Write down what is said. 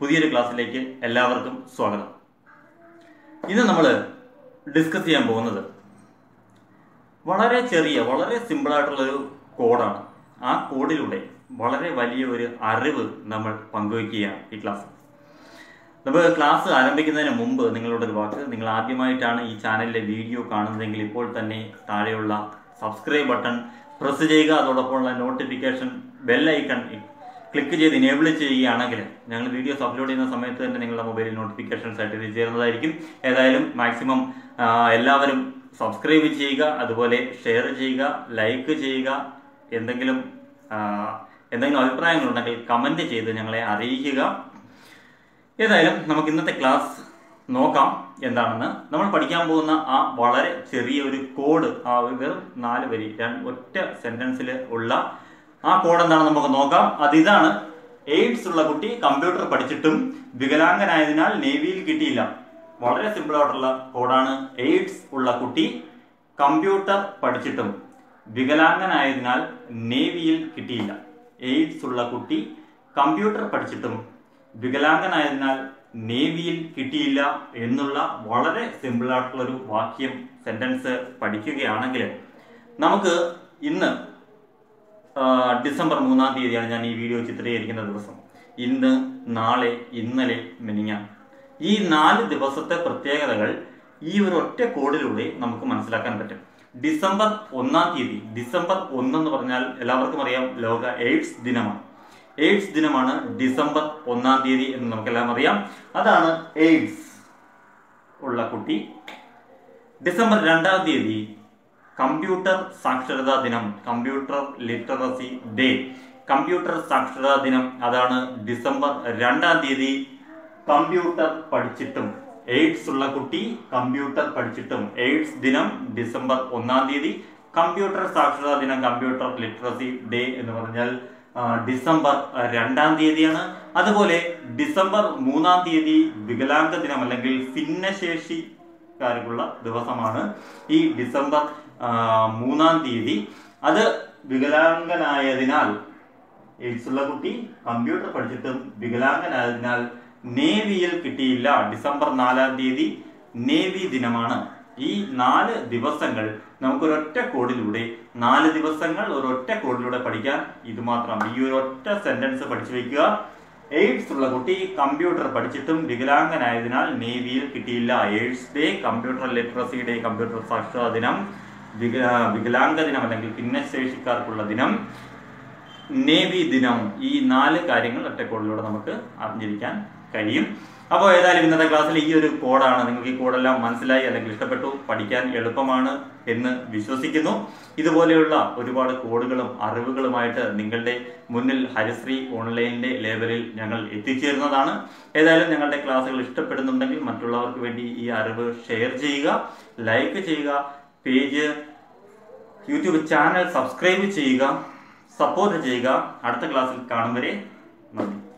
പുതിയൊരു ക്ലാസ്സിലേക്ക് എല്ലാവർക്കും സ്വാഗതം ഇന്ന് നമ്മൾ ഡിസ്കസ് ചെയ്യാൻ പോകുന്നത് വളരെ ചെറിയ വളരെ സിമ്പിളായിട്ടുള്ളൊരു കോഡാണ് ആ കോഡിലൂടെ വളരെ വലിയ ഒരു അറിവ് നമ്മൾ പങ്കുവയ്ക്കുകയാണ് ഈ ക്ലാസ് നമ്മൾ ക്ലാസ് ആരംഭിക്കുന്നതിന് മുമ്പ് നിങ്ങളോട് ഒരു വാക്ക് നിങ്ങൾ ആദ്യമായിട്ടാണ് ഈ ചാനലിലെ വീഡിയോ കാണുന്നതെങ്കിൽ ഇപ്പോൾ തന്നെ താഴെയുള്ള സബ്സ്ക്രൈബ് ബട്ടൺ പ്രസ് ചെയ്യുക അതോടൊപ്പമുള്ള നോട്ടിഫിക്കേഷൻ ബെൽ ഐക്കൺ ക്ലിക്ക് ചെയ്ത് ഇനേബിൾ ചെയ്യുകയാണെങ്കിൽ ഞങ്ങൾ വീഡിയോസ് അപ്ലോഡ് ചെയ്യുന്ന സമയത്ത് തന്നെ നിങ്ങളുടെ മൊബൈലിൽ നോട്ടിഫിക്കേഷൻസ് ആയിട്ട് എത്തിച്ചേരുന്നതായിരിക്കും ഏതായാലും മാക്സിമം എല്ലാവരും സബ്സ്ക്രൈബ് ചെയ്യുക അതുപോലെ ഷെയർ ചെയ്യുക ലൈക്ക് ചെയ്യുക എന്തെങ്കിലും ആ, എന്തെങ്കിലും അഭിപ്രായങ്ങളുണ്ടെങ്കിൽ കമൻറ്റ് ചെയ്ത് ഞങ്ങളെ അറിയിക്കുക ഏതായാലും നമുക്ക് ഇന്നത്തെ ക്ലാസ് നോക്കാം എന്താണെന്ന് നമ്മൾ പഠിക്കാൻ പോകുന്ന ആ വളരെ ചെറിയ ഒരു കോഡ് ആ ഒരു വെറും നാല് വരി രണ്ട് ഒറ്റ സെന്റൻസിൽ ഉള്ള ആ കോഡ് എന്താണെന്ന് നമുക്ക് നോക്കാം അത് ഇതാണ് എയ്ഡ്സ് ഉള്ള കുട്ടി കമ്പ്യൂട്ടർ പഠിച്ചിട്ടും വികലാംഗനായതിനാൽ നേവിയിൽ കിട്ടിയില്ല വളരെ സിമ്പിൾ ആയിട്ടുള്ള കോഡാണ് എയ്ഡ്സ് ഉള്ള കുട്ടി കമ്പ്യൂട്ടർ പഠിച്ചിട്ടും വികലാംഗനായതിനാൽ നേവിയിൽ കിട്ടിയില്ല എയ്ഡ്സ് ഉള്ള കുട്ടി കമ്പ്യൂട്ടർ പഠിച്ചിട്ടും വികലാംഗനായതിനാൽ നേവിയിൽ കിട്ടിയില്ല എന്നുള്ള വളരെ സിമ്പിൾ ആയിട്ടുള്ള ഒരു വാക്യം സെന്റൻസ് പഠിക്കുകയാണെങ്കിൽ നമുക്ക് ഇന്ന് ആ, ഡിസംബർ മൂന്നാം തീയതിയാണ് ഞാൻ ഈ വീഡിയോ ചിത്രീകരിക്കുന്ന ദിവസം ഇന്ന് നാളെ ഇന്നലെ മിനിഞ്ഞാൻ ഈ നാല് ദിവസത്തെ പ്രത്യേകതകൾ ഈ ഒരു ഒറ്റ കോഡിലൂടെ നമുക്ക് മനസ്സിലാക്കാൻ പറ്റും ഡിസംബർ ഒന്നാം തീയതി ഡിസംബർ ഒന്നെന്ന് പറഞ്ഞാൽ എല്ലാവർക്കും അറിയാം ലോക എയ്ഡ്സ് ദിനമാണ് എയ്ഡ്സ് ദിനമാണ് ഡിസംബർ ഒന്നാം തീയതി എന്ന് നമുക്കെല്ലാം അറിയാം അതാണ് എയ്ഡ്സ് ഉള്ള കുട്ടി ഡിസംബർ രണ്ടാം തീയതി കമ്പ്യൂട്ടർ സാക്ഷരതാ ദിനം കമ്പ്യൂട്ടർ ലിറ്ററസി ഡേ കമ്പ്യൂട്ടർ സാക്ഷരതാ ദിനം അതാണ് ഡിസംബർ രണ്ടാം തീയതി കമ്പ്യൂട്ടർ പഠിച്ചിട്ടും എയ്ഡ്സ് ഉള്ള കുട്ടി കമ്പ്യൂട്ടർ പഠിച്ചിട്ടും എയ്ഡ്സ് ദിനം ഡിസംബർ ഒന്നാം തീയതി കമ്പ്യൂട്ടർ സാക്ഷരതാ ദിനം കമ്പ്യൂട്ടർ ലിറ്ററസി ഡേ എന്ന് പറഞ്ഞാൽ ആ, ഡിസംബർ രണ്ടാം തീയതിയാണ് അതുപോലെ ഡിസംബർ മൂന്നാം തീയതി വികലാംഗ ദിനം അല്ലെങ്കിൽ ഭിന്നശേഷിക്കാർക്കുള്ള ദിവസമാണ് ഈ ഡിസംബർ ആ, മൂന്നാം തീയതി അത് വികലാംഗനായതിനാൽ എയ്ഡ്സ് ഉള്ള കുട്ടി കമ്പ്യൂട്ടർ പഠിച്ചിട്ടും വികലാംഗനായതിനാൽ നേവിയിൽ കിട്ടിയില്ല ഡിസംബർ നാലാം തീയതി നേവി ദിനമാണ് ഈ നാല് ദിവസങ്ങൾ നമുക്കൊരൊറ്റ കോഡിലൂടെ നാല് ദിവസങ്ങൾ ഒരൊറ്റ കോഡിലൂടെ പഠിക്കാൻ ഇത് മാത്രം ഈ ഒരു ഒറ്റ സെന്റൻസ് പഠിച്ചു വെക്കുക എയ്ഡ്സ് ഉള്ള കുട്ടി കമ്പ്യൂട്ടർ പഠിച്ചിട്ടും വികലാംഗനായതിനാൽ നേവിയിൽ കിട്ടിയില്ല AIDS day computer literacy day computer സാക്ഷരതാ ദിനം വിക വികലാംഗ ദിനം അല്ലെങ്കിൽ ഭിന്നശേഷിക്കാർക്കുള്ള ദിനം നേവി ദിനം ഈ നാല് കാര്യങ്ങൾ ഒറ്റക്കോഡിലൂടെ നമുക്ക് അറിഞ്ഞിരിക്കാൻ കഴിയും അപ്പോൾ ഏതായാലും ഇന്നത്തെ ക്ലാസ്സിൽ ഈ ഒരു കോഡാണ് നിങ്ങൾക്ക് ഈ കോഡെല്ലാം മനസ്സിലായി അല്ലെങ്കിൽ ഇഷ്ടപ്പെട്ടു പഠിക്കാൻ എളുപ്പമാണ് എന്ന് വിശ്വസിക്കുന്നു ഇതുപോലെയുള്ള ഒരുപാട് കോഡുകളും അറിവുകളുമായിട്ട് നിങ്ങളുടെ മുന്നിൽ ഹരിശ്രീ ഓൺലൈനിന്റെ ലേബലിൽ ഞങ്ങൾ എത്തിച്ചേരുന്നതാണ് ഏതായാലും ഞങ്ങളുടെ ക്ലാസ്സുകൾ ഇഷ്ടപ്പെടുന്നുണ്ടെങ്കിൽ മറ്റുള്ളവർക്ക് വേണ്ടി ഈ അറിവ് ഷെയർ ചെയ്യുക ലൈക്ക് ചെയ്യുക പേജ് യൂട്യൂബ് ചാനൽ സബ്സ്ക്രൈബ് ചെയ്യുക സപ്പോർട്ട് ചെയ്യുക അടുത്ത ക്ലാസ്സിൽ കാണും വരെ നന്ദി